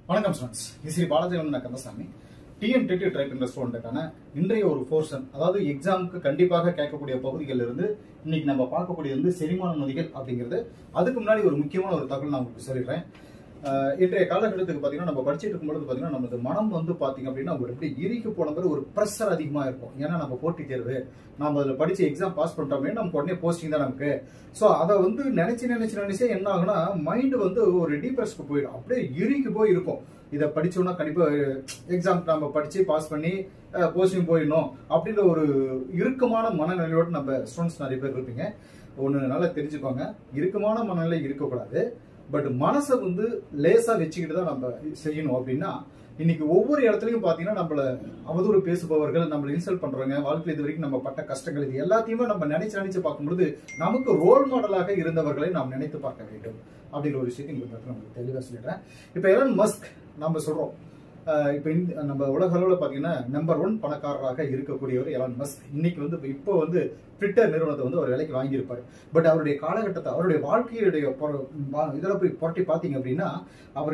வணக்கம் ஸ்டூடெண்ட்ஸ் இஸ்ரீ பாலாஜி நான் கந்தசாமி டிஎன்டிடி ட்ரை பண்ற ஸ்டூடெண்ட்டுக்கான இன்றைய ஒரு போர்ஷன் அதாவது எக்ஸாமுக்கு கண்டிப்பாக கேட்கக்கூடிய பகுதிகள் இருந்து இன்னைக்கு நம்ம பார்க்கக்கூடிய வந்து செரிமான நொதிகள் அப்படிங்கிறது அதுக்கு முன்னாடி ஒரு முக்கியமான ஒரு தகவல் நான் உங்களுக்கு சொல்லிடுறேன் அஹ் இன்றைய காலகட்டத்துக்கு பார்த்தீங்கன்னா நம்ம படிச்சுட்டு இருக்கும்போது பார்த்தீங்கன்னா நமது மனம் வந்து பார்த்தீங்க அப்படின்னா ஒரு எப்படி இறுக்கி போன மாதிரி ஒரு ப்ரெஷர் அதிகமாக இருக்கும் ஏன்னா நம்ம போட்டித் தேர்வு நம்ம அதில் படிச்சு எக்ஸாம் பாஸ் பண்ணிட்டோமே நமக்கு உடனே போஸ்டிங் தான் நமக்கு ஸோ அதை வந்து நினைச்சு நினைச்சு நினைச்சே என்ன ஆகுனா மைண்டு வந்து ஒரு டிப்ரெஸ்க்கு போயிடும் அப்படியே இறுக்கி போய் இருக்கும் இதை படிச்சோம்னா கண்டிப்பாக எக்ஸாம் நம்ம படிச்சு பாஸ் பண்ணி போஸ்டிங் போயிடணும் அப்படின்ற ஒரு இறுக்கமான மனநிலையோடு நம்ம ஸ்டூடெண்ட்ஸ் நிறைய பேர் இருப்பீங்க ஒன்று நல்லா தெரிஞ்சுக்கோங்க இறுக்கமான மனநிலை இருக்கக்கூடாது பட் மனசை வந்து லேசா வச்சுக்கிட்டு தான் நம்ம செய்யணும் அப்படின்னா இன்னைக்கு ஒவ்வொரு இடத்துலையும் பார்த்தீங்கன்னா நம்மள அவதூறு பேசுபவர்கள் நம்மளை இன்சல்ட் பண்றவங்க வாழ்க்கையில் இது வரைக்கும் நம்ம பட்ட கஷ்டங்கள் இது எல்லாத்தையுமே நம்ம நினைச்சு நினைச்சு பார்க்கும்பொழுது நமக்கு ரோல் மாடலாக இருந்தவர்களை நாம் நினைத்து பார்க்க வேண்டும் அப்படிங்கிற ஒரு விஷயத்தை இந்த இடத்துல நமக்கு தெளிவாக சொல்லிடுறேன் இப்போ எலன் மஸ்க் நம்ம சொல்றோம் அஹ் இப்போ இந்த நம்ம உலக அளவில் பார்த்தீங்கன்னா நம்பர் ஒன் பணக்காரராக இருக்கக்கூடியவர் எலான் மஸ்க் இன்னைக்கு வந்து இப்போ வந்து ட்விட்டர் நிறுவனத்தை வந்து அவர் விலைக்கு வாங்கியிருப்பாரு பட் அவருடைய காலகட்டத்தை அவருடைய வாழ்க்கையுடைய பொ- வா- இதில் போய் புரட்டி பார்த்தீங்க அப்படின்னா அவர்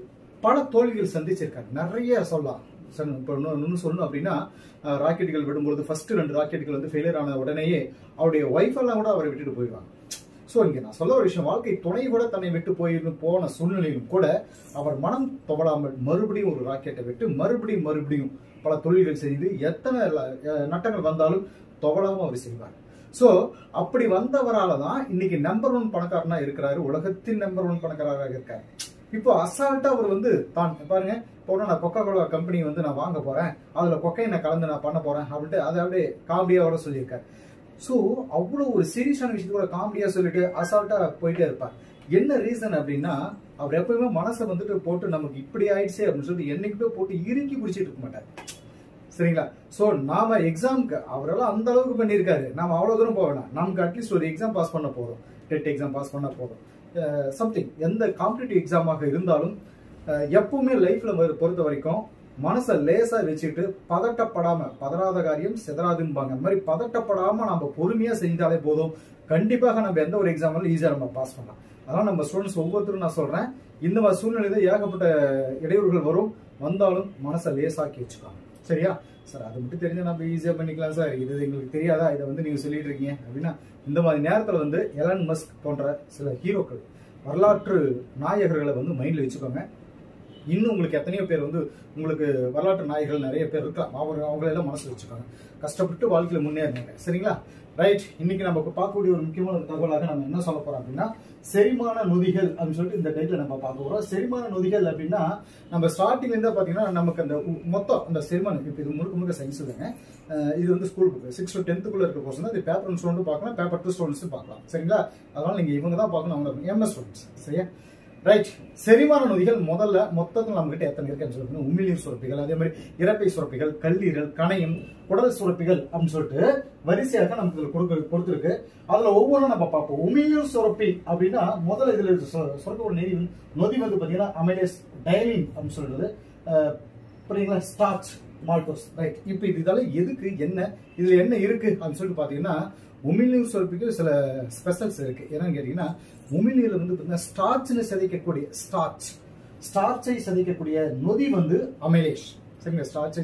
பல தோல்விகள் சந்திச்சிருக்காரு நிறைய சொல்லலாம் சரி, இப்போ இன்னும் இன்னும் சொல்லணும் அப்படின்னா அஹ், ராக்கெட்டுகள் விடும்பொழுது ஃபர்ஸ்ட் ரெண்டு ராக்கெட்டுகள் வந்து ஃபெயிலியர் ஆன உடனேயே அவருடைய ஒய்ஃப் எல்லாம் கூட அவரை விட்டுட்டு போயிடுவாங்க ஸோ இங்கே நான் சொல்ல ஒரு விஷயம் வாழ்க்கை துணை கூட தன்னை விட்டு போயிருந்து போன சூழ்நிலையிலும் கூட அவர் மனம் துவளாமல் மறுபடியும் ஒரு ராக்கெட்டை விட்டு மறுபடியும் மறுபடியும் பல தொழில்கள் செய்து எத்தனை ல- அஹ் நட்டங்கள் வந்தாலும் துவளாம அவர் செய்வார் ஸோ அப்படி வந்தவரால தான் இன்னைக்கு நம்பர் ஒன் பணக்காரனா இருக்கிறாரு உலகத்தின் நம்பர் ஒன் பணக்காரராக இருக்காரு இப்போ அசால்ட்டா அவர் வந்து தான் பாருங்க இப்போ நான் கொக்கா கோலா கம்பெனி வந்து நான் வாங்க போறேன் அதுல கொக்கைனை கலந்து நான் பண்ண போறேன் அப்படின்ட்டு அதை அப்படியே காமெடியா வர சொல்லியிருக்காரு ஸோ அவ்வளோ ஒரு சீரியஸான விஷயத்த கூட காமெடியா சொல்லிட்டு அசால்ட்டா போயிட்டே இருப்பார் என்ன ரீசன் அப்படின்னா அவர் எப்பவுமே மனசை வந்துட்டு போட்டு நமக்கு இப்படி ஆயிடுச்சு அப்படின்னு சொல்லிட்டு என்னைக்குமே போட்டு இறுக்கி பிடிச்சிட்டு இருக்க மாட்டார் சரிங்களா ஸோ நாம எக்ஸாம்க்கு அவரெல்லாம் அந்த அளவுக்கு பண்ணியிருக்காரு நாம அவ்வளோ தூரம் போக வேணாம் நமக்கு அட்லீஸ்ட் ஒரு எக்ஸாம் பாஸ் பண்ண போதும் டெட் எக்ஸாம் பாஸ் பண்ண போதும் சம்திங் எந்த காம்படிட்டிவ் எக்ஸாமாக இருந்தாலும் அஹ், எப்பவுமே லைஃப்ல பொறுத்த வரைக்கும் மனசை லேசா வச்சுக்கிட்டு பதட்டப்படாம பதறாத காரியம் சிதறாதும்பாங்க அந்த மாதிரி பதட்டப்படாம நம்ம பொறுமையா செஞ்சாலே போதும் கண்டிப்பாக நம்ம எந்த ஒரு எக்ஸாம்னாலும் ஈஸியா நம்ம பாஸ் பண்ணலாம் அதனால நம்ம ஸ்டூடெண்ட்ஸ் ஒவ்வொருத்தரும் நான் சொல்றேன் இந்த மாதிரி சூழ்நிலையில ஏகப்பட்ட இடையூறுகள் வரும் வந்தாலும் மனசை லேசாக்கி வச்சுக்கோங்க சரியா சார் அது மட்டும் தெரிஞ்சா நம்ம ஈஸியா பண்ணிக்கலாம் சார் இது எங்களுக்கு தெரியாதா இதை வந்து நீங்க சொல்லிட்டு இருக்கீங்க அப்படின்னா இந்த மாதிரி நேரத்துல வந்து எலன் மஸ்க் போன்ற சில ஹீரோக்கள் வரலாற்று நாயகர்களை வந்து மைண்ட்ல வச்சுக்கோங்க இன்னும் உங்களுக்கு எத்தனையோ பேர் வந்து உங்களுக்கு வரலாற்று நாயகர்கள் நிறைய பேர் இருக்கலாம் அவங்க அவங்களெல்லாம் மனசுல வச்சுக்கோங்க கஷ்டப்பட்டு வாழ்க்கையில முன்னேறினாங்க சரிங்களா ரைட் இன்னைக்கு நம்ம பார்க்கக்கூடிய ஒரு முக்கியமான ஒரு தகவலாக நம்ம என்ன சொல்ல போறோம் அப்படின்னா செரிமான நொதிகள் அப்படின்னு சொல்லிட்டு இந்த டைட்டில் நம்ம பார்க்க போறோம் செரிமான நொதிகள் அப்படின்னா நம்ம ஸ்டார்டிங்ல இருந்தா பாத்தீங்கன்னா நமக்கு அந்த உ- மொத்தம் அந்த செரிமானம் இப்போ இது முழுக்க முழுக்க சயின்ஸ் தாங்க அஹ் இது வந்து ஸ்கூல் புக் சிக்ஸ் டு டென்த்துக்குள்ள இருக்க கோர்ஸ் தான் இது பேப்பர் ஒன் ஸ்டூடெண்ட் பார்க்கலாம் பேப்பர் டூ ஸ்டூடெண்ட்ஸ் பார்க்கலாம் சரிங்களா அதனால நீங்க இவங்க தான் பார்க்கணும் அவங்க எம்எஸ் ஸ்டூடெண்ட்ஸ் சரியா ரைட் செரிமான நொதிகள் முதல்ல மொத்தத்தில் நம்ம கிட்ட எத்தனை இருக்குன்னு சொல்லுங்க உமிழ்நீர் சுரப்பிகள் அதே மாதிரி இறப்பை சுரப்பிகள் கல்லீரல் கணையம் குடல் சுரப்பிகள் அப்படின்னு சொல்லிட்டு வரிசையாக நமக்கு இதுல கொடுக்க கொடுத்துருக்கு அதுல ஒவ்வொன்றும் நம்ம பார்ப்போம் உமிழ்நீர் சுரப்பி அப்படின்னா முதல்ல இதுல சு- சுரக்கக்கூடிய நெறி வந்து- நொதி வந்து பாத்தீங்கன்னா அமைலேஸ் டைலின் அப்படின்னு சொல்றது அஹ், புரியுங்களா ஸ்டார்ச் மால்டோஸ் ரைட் இப்போ இது இதெல்லாம் எதுக்கு என்ன இதுல என்ன இருக்கு அப்படின்னு சொல்லிட்டு பாத்தீங்கன்னா உமிழ்நீர் சுரப்பிக்கு சில ஸ்பெஷல்ஸ் இருக்கு என்னன்னு கேட்டீங்கன்னா உமிழ்நீர்ல வந்து பாத்தீங்கன்னா ஸ்டார்ச்னு சிதைக்கக்கூடிய ஸ்டார்ச் ஸ்டார்ச்சை சிதைக்கக்கூடிய நொதி வந்து அமைலேஷ் சரிங்களா ஸ்டார்ச்சை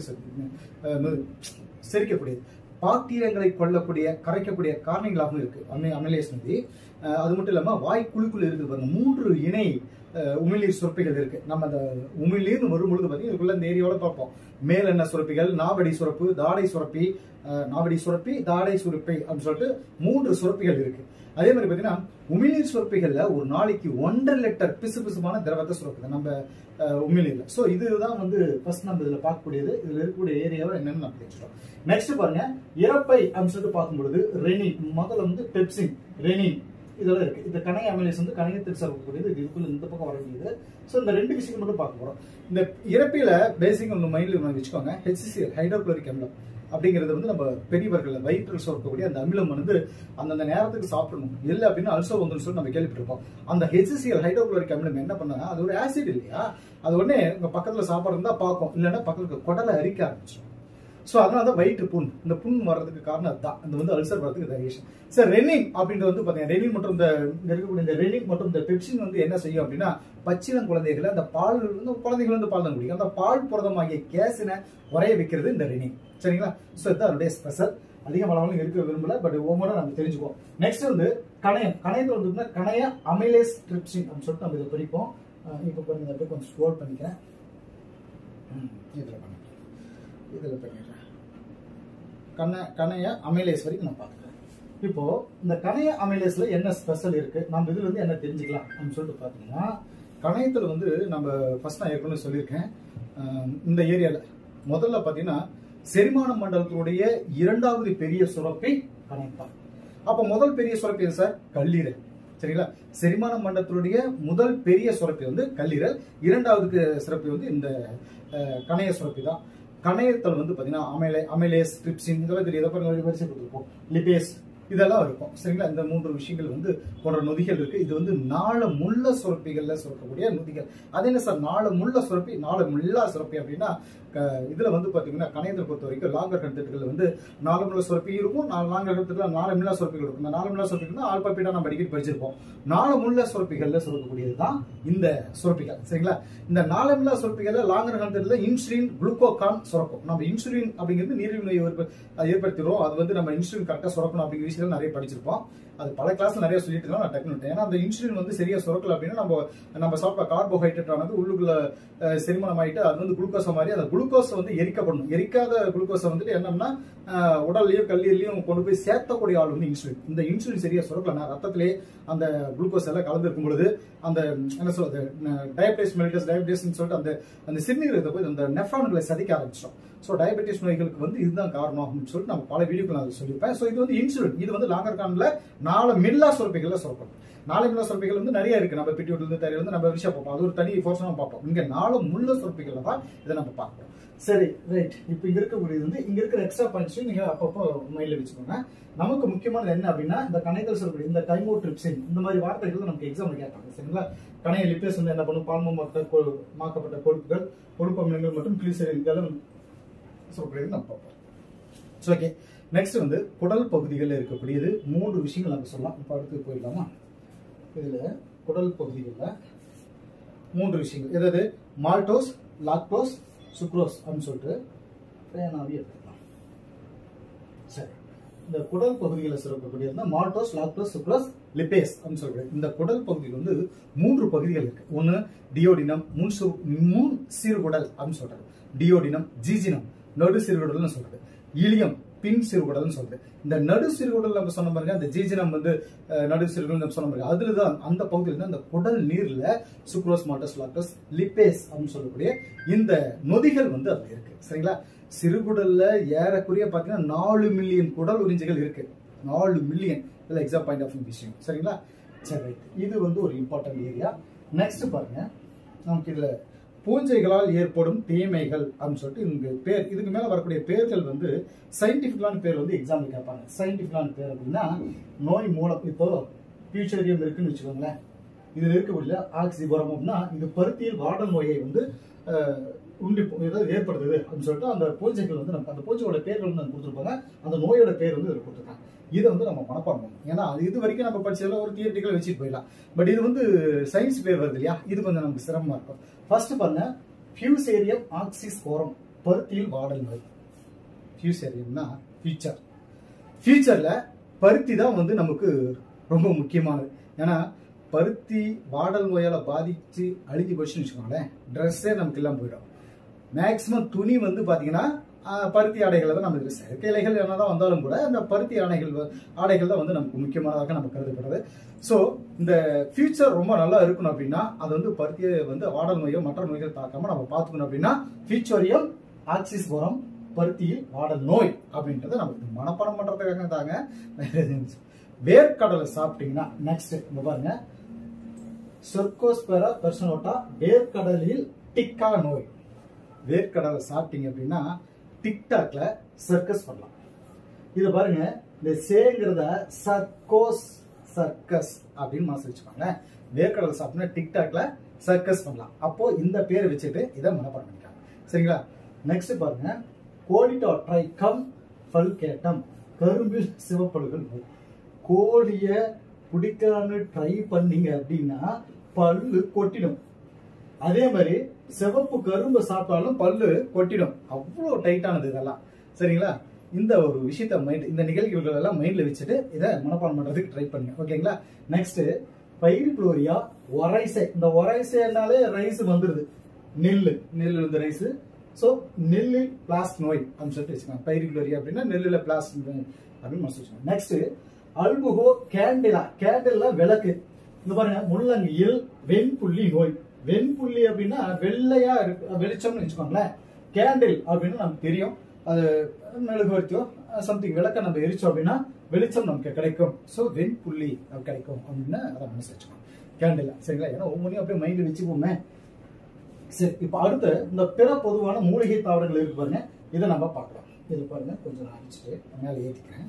செரிக்கக்கூடியது பாக்டீரியங்களை கொல்லக்கூடிய கரைக்கக்கூடிய காரணிகளாகவும் இருக்கு அமை அமிலேஸ் நொதி அஹ், அது மட்டும் இல்லாம வாய் குழுக்குள்ள இருக்குது பாருங்க மூன்று இணை அஹ், உமிழ்நீர் சுரப்பிகள் இருக்கு நம்ம அந்த உமிழ்நீர்னு வரும்பொழுது பார்த்தீங்கன்னா இதுக்குள்ள இந்த ஏரியாவோட பார்ப்போம் மேலெண்ண சுரப்பிகள் நாவடி சுரப்பு தாடை சுரப்பி அஹ், நாவடி சுரப்பி தாடை சுரப்பி அப்படின்னு சொல்லிட்டு மூன்று சுரப்பிகள் இருக்கு அதே மாதிரி பார்த்தீங்கன்னா உமிழ்நீர் சுரப்பிகள்ல ஒரு நாளைக்கு ஒன்றரை லிட்டர் பிசு பிசுமான திரவத்தை சுரக்குது நம்ம அஹ், உமிழ்நீர்ல ஸோ இதுதான் வந்து ஃபர்ஸ்ட் நம்ம இதுல பார்க்கக்கூடியது இதுல இருக்கக்கூடிய ஏரியாவை என்னன்னு நம்ம தெரிஞ்சிட்டோம் நெக்ஸ்ட் பாருங்க இறப்பை அப்படின்னு சொல்லிட்டு பார்க்கும்பொழுது ரெனின் முதல்ல வந்து பெப்சின் ரெனின் இதெல்லாம் இருக்கு இந்த கணை அமிலேஸ் வந்து கணையத்தில் சொல்லக்கூடியது இது இதுக்குள்ள இந்த பக்கம் வர வேண்டியது ஸோ இந்த ரெண்டு விஷயம் மட்டும் பார்க்க போறோம் இந்த இறப்பில பேசிக் ஒன்று மைண்ட்ல வச்சுக்கோங்க ஹெச்சிசிஎல் ஹைட்ரோக்ளோரிக் அமிலம் அப்படிங்கிறது வந்து நம்ம பெரியவர்கள் வயிற்றில் சுரக்கக்கூடிய அந்த அமிலம் வந்து அந்தந்த நேரத்துக்கு சாப்பிடணும் இல்லை அப்படின்னா அல்சோ வந்துன்னு சொல்லி நம்ம கேள்விப்பட்டிருப்போம் அந்த ஹெச்சிசிஎல் ஹைட்ரோக்ளோரிக் அமிலம் என்ன பண்ணாங்க அது ஒரு ஆசிட் இல்லையா அது உடனே உங்க பக்கத்துல சாப்பாடு இருந்தா பார்க்கும் இல்லைன்னா பக்கத்துக்கு குடலை அரிக்க ஆரம்பிச்சிடும் ஸோ அதனால தான் வயிற்று புண் இந்த புண் வர்றதுக்கு காரணம் அதுதான் இந்த வந்து அல்சர் வர்றதுக்கு டைஜஷன் சார் ரெனின் அப்படின்றது வந்து பார்த்தீங்கன்னா ரெனின் மற்றும் இந்த இங்க இருக்கக்கூடிய இந்த ரெனின் மற்றும் இந்த பெப்சின் வந்து என்ன செய்யும் அப்படின்னா பச்சிளம் குழந்தைகளை அந்த பால் வந்து குழந்தைகள் வந்து பால் தான் குடிக்கும் அந்த பால் புரதமாகிய கேஸினை உரைய வைக்கிறது இந்த ரெனின் சரிங்களா ஸோ இதுதான் அதனுடைய ஸ்பெஷல் அதிக அளவில் இருக்க விரும்பல பட் ஒவ்வொன்றும் நம்ம தெரிஞ்சுக்குவோம் நெக்ஸ்ட் வந்து கணையம் கணையத்தில் வந்து பார்த்தீங்கன்னா கணைய அமிலேஸ் ட்ரிப்சின் அப்படின்னு சொல்லிட்டு நம்ம இதை பிரிப்போம் இப்போ பாருங்க இதை அப்படியே கொஞ்சம் ஸ்க்ரோல் பண்ணிக்கிறேன் ம், இதுல பண்ணிக்கிறேன் இதில் பண்ணிடுறேன் கண கணைய அமிலேஸ் வரைக்கும் நான் பார்த்துக்கிறேன் இப்போ இந்த கணைய அமிலேஸ்ல என்ன ஸ்பெஷல் இருக்கு நம்ம இதுல இருந்து என்ன தெரிஞ்சுக்கலாம் அப்படின்னு சொல்லிட்டு பார்த்தீங்கன்னா கணையத்தில் வந்து நம்ம ஃபர்ஸ்ட் நான் ஏற்கனவே சொல்லியிருக்கேன் அஹ் இந்த ஏரியால முதல்ல பார்த்தீங்கன்னா செரிமான மண்டலத்தினுடைய இரண்டாவது பெரிய சுரப்பி கணையம் தான் அப்போ முதல் பெரிய சுரப்பி எது சார் கல்லீரல் சரிங்களா செரிமான மண்டலத்தினுடைய முதல் பெரிய சுரப்பி வந்து கல்லீரல் இரண்டாவது சுரப்பி வந்து இந்த அஹ், கணைய சுரப்பி தான் கணையத்தில் வந்து பார்த்தீங்கன்னா அமைலே அமைலேஸ் ட்ரிப்சின் இதெல்லாம் தெரியும் இதை பாருங்க வரிசை கொடுத்துருப்போம் லிபேஸ் இதெல்லாம் இருக்கும் சரிங்களா இந்த மூன்று விஷயங்கள் வந்து போன்ற நொதிகள் இருக்கு இது வந்து நாள முள்ள சுரப்பிகள்ல சுரக்கக்கூடிய நொதிகள் அது என்ன சார் நாள முள்ள சுரப்பி நாள முள்ளா சுரப்பி அப்படின்னா க- இதுல வந்து பாத்தீங்கன்னா கணையத்தை பொறுத்த வரைக்கும் லாங்கர் கண்டத்துகள் வந்து நாலு முள்ள சுரப்பி இருக்கும் நாலு லாங்கர் கண்டத்துல நாலு மில்லா சுரப்பிகள் இருக்கும் இந்த நாலு மில்லா சுரப்பிகள் ஆல்பா பீட்டா நம்ம அடிக்கடி படிச்சிருப்போம் நாலு முள்ள சுரப்பிகள்ல சுரக்கக்கூடியது தான் இந்த சுரப்பிகள் சரிங்களா இந்த நாலு மில்லா சுரப்பிகள்ல லாங்கர் கண்டத்துல இன்சுலின் குளுக்கோகான் சுரக்கும் நம்ம இன்சுலின் அப்படிங்கிறது நீரிழிவு நோய் ஏற்ப- அது ஏற்படுத்திடும் அது வந்து நம்ம இன்சுலின் கரெக்டாக சுரக்கணும் அப்படிங்கிற விஷயம் நிறைய படிச்சிருப்போம் அது பல கிளாஸ்ல நிறைய சொல்லிட்டு இருக்கோம் நான் டக்குனு விட்டேன். ஏன்னா அந்த இன்சுலின் வந்து சரியா சுரக்கல அப்படின்னா நம்ம நம்ம சாப்பிட்ட கார்போஹைட்ரேட் ஆனது உள்ளுக்குள்ள அஹ், செரிமானம் ஆயிட்டு அது வந்து குளுக்கோஸ் மாதிரி அந்த குளுக்கோஸ் வந்து எரிக்கப்படணும் எரிக்காத குளுக்கோஸை வந்துட்டு என்னன்னா அஹ், உடல்லயும் கல்லீரலையும் கொண்டு போய் சேர்த்தக்கூடிய ஆள் வந்து இன்சுலின் இந்த இன்சுலின் சரியா சுரக்கலன்னா ரத்தத்திலே அந்த குளுக்கோஸ் எல்லாம் கலந்துருக்கும் பொழுது அந்த ம், என்ன சொல்றது டயபிட்டிஸ் மெலிட்டஸ் டயபிட்டிஸ் சொல்லிட்டு அந்த அந்த சிறுநீரகத்தை போய் அந்த நெஃப்ரான்களை சதிக்க ஆரம்பிச்சிடும் ஸோ டயபெட்டிஸ் நோய்களுக்கு வந்து இதுதான் காரணம் அப்படின்னு சொல்லிட்டு நம்ம பல வீடியோக்கள் நான் சொல்லியிருப்பேன் ஸோ இது வந்து இன்சுலின் இது வந்து லாங்கர் கான்ல நாலு மில்லா சுரப்பிகள்ல சுரக்கும் நாலு மில்லா சுரப்பிகள் வந்து நிறைய இருக்கு நம்ம பிட்டியூட்ல இருந்து தரையில இருந்து நம்ம விஷயம் பார்ப்போம் அது ஒரு தனி ஃபோர்ஸ் நம்ம பார்ப்போம் இங்க நாலு முள்ள சுரப்பிகள்ல தான் இதை நம்ம பார்ப்போம் சரி ரைட் இப்போ இங்க இருக்கக்கூடியது வந்து இங்க இருக்கிற எக்ஸ்ட்ரா பாயிண்ட்ஸையும் நீங்க அப்பப்போ மைண்ட்ல வச்சுக்கோங்க நமக்கு முக்கியமானது என்ன அப்படின்னா இந்த கணையத்தில் சொல்லக்கூடிய இந்த கைமோ ட்ரிப்சின் இந்த மாதிரி வார்த்தைகள் நமக்கு எக்ஸாம்ல கேட்பாங்க சரிங்களா கணைய லிப்பேஸ் வந்து என்ன பண்ணும் பால்மமாக்க கொழு- மாக்கப்பட்ட கொழுப்புகள் கொழுப்பமிலங்கள் மற்றும் கிளிசரின் இதெல்லாம் சொல்லக்கூடியது நம்ம பார்ப்போம் ஸோ ஓகே நெக்ஸ்ட் வந்து குடல் பகுதிகளில் இருக்கக்கூடியது மூன்று விஷயங்கள் நம்ம சொல்லலாம் இப்போ அடுத்து போயிடலாமா இதில் குடல் பகுதிகளில் மூன்று விஷயங்கள் எதாவது மால்டோஸ் லாக்டோஸ் சுக்ரோஸ் அப்படின்னு சொல்லிட்டு பேனாவே எடுத்துக்கலாம் சரி இந்த குடல் பகுதிகளில் சுரக்கக்கூடியது மால்டோஸ் லாக்டோஸ் சுக்ரோஸ் லிப்பேஸ் அப்படின்னு சொல்லக்கூடிய இந்த குடல் பகுதியில் வந்து மூன்று பகுதிகள் இருக்கு ஒன்று டியோடினம் முன் சு முன் சிறுகுடல் அப்படின்னு சொல்றது டியோடினம் ஜீஜினம் நடு சிறுகுடல்னு சொல்றது இலியம் பின் சிறுகுடல்னு சொல்றது இந்த நடு சிறுகுடல் நம்ம சொன்ன பாருங்க அந்த ஜீஜினம் வந்து அஹ், நடு சிறுகுடல் நம்ம சொன்ன பாருங்க அதுல தான் அந்த பகுதியில் தான் அந்த குடல் நீர்ல சுக்ரோஸ் மால்டோஸ் லாக்டோஸ் லிப்பேஸ் அப்படின்னு சொல்லக்கூடிய இந்த நொதிகள் வந்து அதுல இருக்கு சரிங்களா சிறுகுடல்ல ஏறக்குறைய பாத்தீங்கன்னா நாலு மில்லியன் குடல் உறிஞ்சிகள் இருக்கு நாலு மில்லியன் இதுல எக்ஸாம் பாயிண்ட் ஆஃப் விஷயம் சரிங்களா சரி ரைட் இது வந்து ஒரு இம்பார்ட்டன்ட் ஏரியா நெக்ஸ்ட் பாருங்க நமக்கு இதுல பூஞ்சைகளால் ஏற்படும் தீமைகள் அப்படின்னு சொல்லிட்டு இங்க பேர் இதுக்கு மேல வரக்கூடிய பேர்கள் வந்து சயின்டிபிக்கலான பேர் வந்து எக்ஸாம்பிள் கேட்பாங்க சயின்டிபிக்கலான பேர் அப்படின்னா நோய் மூலம் இப்போ ஃபியூச்சரியம் இருக்குன்னு வச்சுக்கோங்களேன் இதுல இருக்கக்கூடிய ஆக்சிபுரம் அப்படின்னா இது பருத்தியில் வாடல் நோயை வந்து அஹ், உண்டி ஏதாவது ஏற்படுத்துது அப்படின்னு சொல்லிட்டு அந்த பூஞ்சைகள் வந்து நமக்கு அந்த பூஞ்சையோட பேர்கள் வந்து நமக்கு கொடுத்துருப்பாங்க அந்த நோயோட பேர் வந்து இதில் கொடுத்துருக்காங்க இதை வந்து நம்ம மனப்பாடம் பண்ணணும் ஏன்னா அது இது வரைக்கும் நம்ம படிச்சதுல ஒரு தியரிட்டிக்கல் வச்சுட்டு போயிடலாம் பட் இது வந்து சயின்ஸ் பேர் வருது இல்லையா இது கொஞ்சம் நமக்கு சிரமமா இருக்கும் ஃபர்ஸ்ட் பாருங்க ஃபியூசேரியம் ஆக்சிஸ்கோரம் பருத்தியில் வாடல் நோய் ஃபியூசேரியம்னா ஃபியூச்சர் ஃபியூச்சர்ல பருத்தி தான் வந்து நமக்கு ரொம்ப முக்கியமானது ஏன்னா பருத்தி வாடல் நோயால பாதிச்சு அழுகி போச்சுன்னு வச்சுக்கோங்களேன் ட்ரெஸ்ஸே நமக்கு இல்லாமல் போயிடும் மேக்சிமம் துணி வந்து பாத்தீங்கன்னா ஆஹ், பருத்தி ஆடைகளை தான் நமக்கு செயற்கை இலைகள் என்னதான் வந்தாலும் கூட அந்த பருத்தி ஆடைகள் வ- ஆடைகள் தான் வந்து நமக்கு முக்கியமானதாக நம்ம கருதப்படுறது ஸோ இந்த ஃபியூச்சர் ரொம்ப நல்லா இருக்கணும் அப்படின்னா அது வந்து பருத்தியை வந்து வாடல் நோயோ மற்ற நோய்கள் தாக்காம நம்ம பார்த்துக்கணும் அப்படின்னா ஃபியூச்சரியம் ஆக்சிஸ் போரம் பருத்தியில் வாடல் நோய் அப்படின்றத நம்ம இது மனப்பாடம் பண்றதுக்காக தாங்க வேற எதுவும் இல்லை. வேர்க்கடலை சாப்பிட்டீங்கன்னா நெக்ஸ்ட் இங்க பாருங்க சொர்க்கோஸ்பெரா பெர்சனோட்டா வேர்க்கடலில் டிக்கா நோய் வேர்க்கடலை சாப்பிட்டீங்க அப்படின்னா டிக்டாக்ல சர்க்கஸ் பண்ணலாம் இது பாருங்க இந்த சேங்கிறத சர்க்கோஸ் சர்க்கஸ் அப்படின்னு மாசம் வச்சுக்கோங்களேன் வேர்க்கடலை சாப்பிட்டா டிக்டாக்ல சர்க்கஸ் பண்ணலாம் அப்போ இந்த பேரை வச்சுட்டு இதை மனப்பாடம் பண்ணிக்கலாம் சரிங்களா நெக்ஸ்ட் பாருங்க கோலிட்டோ ட்ரைகம் பல்கேட்டம் கரும்பில் சிவப்பழுகள் நோய் கோழிய பிடிக்கலான்னு ட்ரை பண்ணீங்க அப்படின்னா பல்லு கொட்டிடும் அதே மாதிரி சிவப்பு கரும்பு சாப்பிட்டாலும் பல்லு கொட்டிடும் அவ்வளோ டைட்டானது இதெல்லாம் சரிங்களா இந்த ஒரு விஷயத்த மைண்ட் இந்த நிகழ்வுகள் எல்லாம் மைண்ட்ல வச்சுட்டு இதை மனப்பாடம் பண்றதுக்கு ட்ரை பண்ணுங்க ஓகேங்களா நெக்ஸ்ட் பைரிகுளோரியா ஒரைசை இந்த ஒரைசைனாலே ரைஸ் வந்துருது நெல் நெல் இந்த ரைஸ் ஸோ நெல்லில் பிளாஸ்ட் நோய் அப்படின்னு சொல்லிட்டு வச்சுக்கோங்க பைரிகுலோரியா அப்படின்னா நெல்லில் பிளாஸ்ட் அப்படின்னு மனசு வச்சுக்கோங்க நெக்ஸ்ட் அல்புகோ கேண்டிலா கேண்டில்ல விளக்கு இந்த பாருங்க முள்ளங்கியில் வெண்புள்ளி நோய் வெண்புள்ளி அப்படின்னா வெள்ளையா இருக்கு வெளிச்சம்னு வச்சுக்கோங்களேன் கேண்டில் அப்படின்னு நமக்கு தெரியும் அது மெழுகுவர்த்தியோ சம்திங் விளக்க நம்ம எரிச்சோம் அப்படின்னா வெளிச்சம் நமக்கு கிடைக்கும் ஸோ வெண்புள்ளி அது கிடைக்கும் அப்படின்னு அதை மனசு வச்சுக்கோங்க கேண்டில் சரிங்களா ஏன்னா ஒவ்வொன்றையும் அப்படியே மைண்டில் வச்சுப்போமே சரி இப்போ அடுத்து இந்த பிற பொதுவான மூலிகை தாவரங்கள் இருக்கு பாருங்க இதை நம்ம பார்க்கலாம் இது பாருங்க கொஞ்சம் நான் அடிச்சுட்டு மேலே ஏற்றிக்கிறேன்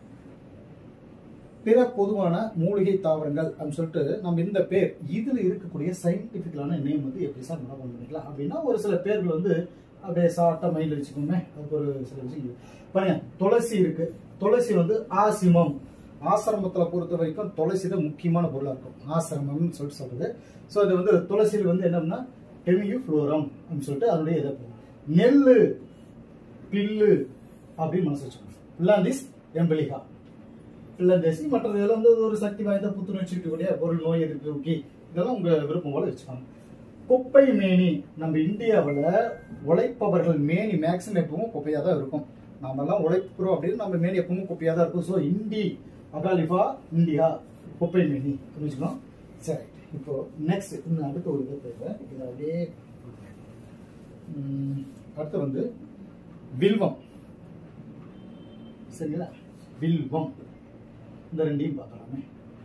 பிற பொதுவான மூலிகை தாவரங்கள் அப்படின்னு சொல்லிட்டு நம்ம இந்த பேர் இதுல இருக்கக்கூடிய சயின்டிபிக்கலான நேம் வந்து எப்படி சார் நம்ம பண்ணிக்கலாம் அப்படின்னா ஒரு சில பேர்கள் வந்து அப்படியே ஷார்ட்டா மைண்ட்ல வச்சுக்கோமே அதுக்கு ஒரு சில விஷயம் இருக்கு. பாருங்க துளசி இருக்கு துளசி வந்து ஆசிமம் ஆசிரமத்துல பொறுத்த வரைக்கும் துளசி தான் முக்கியமான பொருளா இருக்கும் ஆசிரமம்னு சொல்லிட்டு சொல்றது ஸோ இது வந்து துளசியில் வந்து என்னன்னா டெமியூ ஃப்ளோரம் அப்படின்னு சொல்லிட்டு அதனுடைய இதை போகும் நெல்லு பில்லு அப்படின்னு மனசு வச்சுக்கணும் பில்லாந்திஸ் எம்பலிகா பில்லந்தேசி மற்றது இதெல்லாம் வந்து ஒரு சக்தி வாய்ந்த புத்துணர்ச்சி இருக்கக்கூடிய பொருள் நோய் எதிர்ப்பு ஊக்கி இதெல்லாம் உங்க விருப்பம் போல வச்சுக்கோங்க குப்பை மேனி நம்ம இந்தியாவில் உழைப்பவர்கள் மேனி மேக்ஸிமம் எப்பவும் குப்பையாக தான் இருக்கும் நாம எல்லாம் உழைக்கிறோம் அப்படின்னு நம்ம மேனி எப்பவும் குப்பையாக தான் இருக்கும் ஸோ இந்தி அகாலிஃபா இந்தியா குப்பை மேனி புரிஞ்சுக்கணும் சரி இப்போ நெக்ஸ்ட் இன்னும் அடுத்த ஒரு இதை தேவை இதை அப்படியே உம், அடுத்து வந்து வில்வம் சரிங்களா வில்வம் இந்த ரெண்டையும் பார்க்கலாமே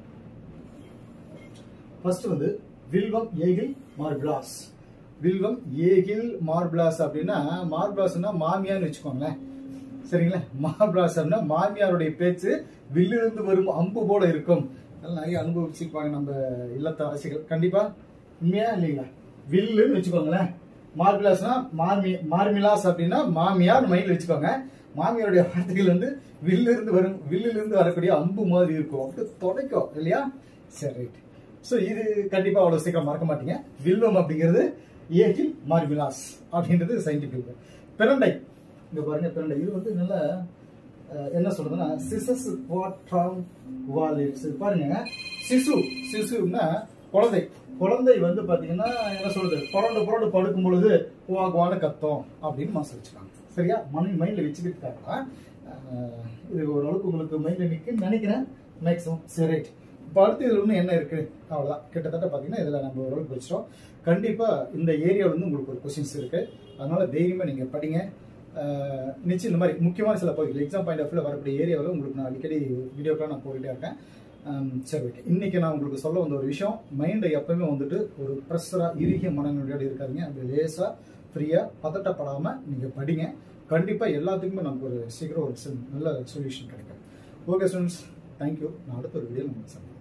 ஃபர்ஸ்ட் வந்து வில்வம் ஏகில் மார்பிளாஸ் வில்வம் ஏகில் மார்பிளாஸ் அப்படின்னா மார்பிளாஸ்னா மாமியார்னு வச்சுக்கோங்களேன் சரிங்களா மார்பிளாஸ் அப்படின்னா மாமியாருடைய பேச்சு வில்லிருந்து வரும் அம்பு போல இருக்கும் அதெல்லாம் நிறைய அனுபவிச்சிருப்பாங்க நம்ம இல்லத்தரசிகள் கண்டிப்பா உண்மையா இல்லைங்களா வில்லுன்னு வச்சுக்கோங்களேன் மார்பிளாஸ்னா மாமி மார்மிலாஸ் அப்படின்னா மாமியார் மைண்ட் வச்சுக்கோங்க மாமியாருடைய வார்த்தைகள் வந்து வில்லு இருந்து வரும் வில்லில் இருந்து வரக்கூடிய அம்பு மாதிரி இருக்கும் அப்படியே துடைக்கும் இல்லையா சரி ரைட் ஸோ இது கண்டிப்பா அவ்வளவு சீக்கிரம் மறக்க மாட்டீங்க வில்வம் அப்படிங்கிறது ஏகில் மார்பிலாஸ் அப்படின்றது சயின்டிபிக் பிரண்டை இங்க பாருங்க பிரண்டை இது வந்து நல்ல அஹ், என்ன சொல்றதுன்னா சிசஸ் குவாட்ராம் வாலிட்ஸ் பாருங்க சிசு சிசுன்னா குழந்தை குழந்தை வந்து பாத்தீங்கன்னா என்ன சொல்றது புரண்டு புரண்டு படுக்கும் பொழுது வாகுவான கத்தம் அப்படின்னு மனசு வச்சுக்காங்க சரியா மன மைண்ட்ல வச்சுக்கிட்டாங்கன்னா அஹ், இது ஓரளவுக்கு உங்களுக்கு மைண்ட்ல நிற்குன்னு நினைக்கிறேன் மேக்ஸிமம் சரி ரைட் இப்போ அடுத்து இதில் இன்னும் என்ன இருக்கு அவ்வளோதான் கிட்டத்தட்ட பார்த்தீங்கன்னா இதில் நம்ம ஓரளவுக்கு வச்சிட்டோம் கண்டிப்பாக இந்த ஏரியாவில் வந்து உங்களுக்கு ஒரு கொஸ்டின்ஸ் இருக்கு அதனால தைரியமாக நீங்கள் படிங்க அஹ், நிச்சயம் இந்த மாதிரி முக்கியமான சில பகுதிகள் எக்ஸாம் பாயிண்ட் ஆஃப் வியூவில் வரக்கூடிய ஏரியாவில் உங்களுக்கு நான் அடிக்கடி வீடியோக்கெலாம் நான் போட்டுகிட்டே இருக்கேன் அம், சரி ஓகே இன்னைக்கு நான் உங்களுக்கு சொல்ல வந்த ஒரு விஷயம் மைண்டை எப்பவுமே வந்துட்டு ஒரு ப்ரெஷராக இறுகிய மனநிலையோட இருக்காதீங்க அப்படி லேசாக ஃப்ரீயாக பதட்டப்படாமல் நீங்கள் படிங்க கண்டிப்பாக எல்லாத்துக்குமே நமக்கு ஒரு சீக்கிரம் ஒரு sim- நல்ல சொல்யூஷன் கிடைக்கும் ஓகே ஸ்டூடெண்ட்ஸ் தேங்க்யூ நான் அடுத்த ஒரு வீடியோ நம்ம சந்திப்போம்